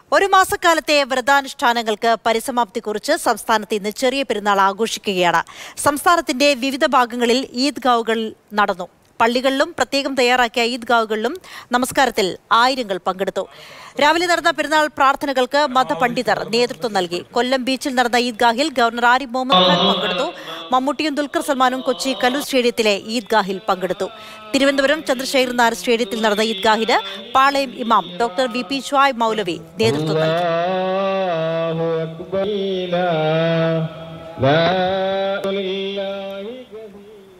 ഒരു മാസക്കാലത്തെ വ്രതാനുഷ്ഠാനങ്ങൾക്ക് പരിസമാപ്തി കുറിച്ച് സംസ്ഥാനത്ത് ഇന്ന് ചെറിയ പെരുന്നാൾ ആഘോഷിക്കുകയാണ് സംസ്ഥാനത്തിന്റെ വിവിധ ഭാഗങ്ങളിൽ ഈദ്ഗാവുകൾ നടന്നു പള്ളികളിലും പ്രത്യേകം തയ്യാറാക്കിയ ഈദ്ഗാവുകളിലും നമസ്കാരത്തിൽ ആയിരങ്ങൾ പങ്കെടുത്തു രാവിലെ നടന്ന പെരുന്നാൾ പ്രാർത്ഥനകൾക്ക് മതപണ്ഡിതർ നേതൃത്വം നൽകി കൊല്ലം ബീച്ചിൽ നടന്ന ഈദ്ഗാഹിൽ ഗവർണർ ആരിഫ് മുഹമ്മദ് ഖാൻ പങ്കെടുത്തു മമ്മൂട്ടിയും ദുൽഖർ സൽമാനും കൊച്ചി കലൂർ സ്റ്റേഡിയത്തിലെ ഈദ്ഗാഹിൽ പങ്കെടുത്തു തിരുവനന്തപുരം ചന്ദ്രശേഖരൻ നായർ സ്റ്റേഡിയത്തിൽ നടന്ന ഈദ്ഗാഹിന് പാളയം ഇമാം ഡോക്ടർ വി പി ഷ്വായ് മൗലവി നേതൃത്വം നൽകി الله أكبر لا لا إله إلا